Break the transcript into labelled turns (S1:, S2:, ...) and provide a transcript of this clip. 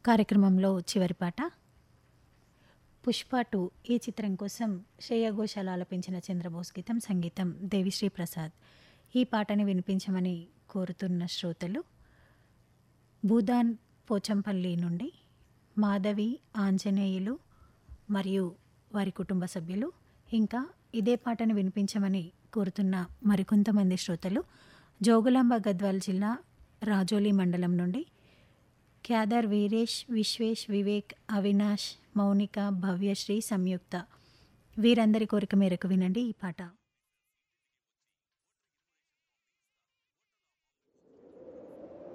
S1: కార్యక్రమంలో చివరి పాట పుష్ప టూ ఈ చిత్రం కోసం శ్రేయ ఘోషాల్ ఆలపించిన చంద్రబోస్ గీతం సంగీతం దేవిశ్రీ ప్రసాద్ ఈ పాటని వినిపించమని కోరుతున్న శ్రోతలు భూదాన్ పోచంపల్లి నుండి మాధవి ఆంజనేయులు మరియు వారి కుటుంబ సభ్యులు ఇంకా ఇదే పాటను వినిపించమని కోరుతున్న మరికొంతమంది శ్రోతలు జోగులాంబ గద్వాల్ జిల్లా రాజోలి మండలం నుండి క్యాదర్ వీరేష్ విశ్వేష్ వివేక్ అవినాష్ మౌనిక భవ్యశ్రీ సంయుక్త వీరందరి కోరిక మేరకు వినండి ఈ పాట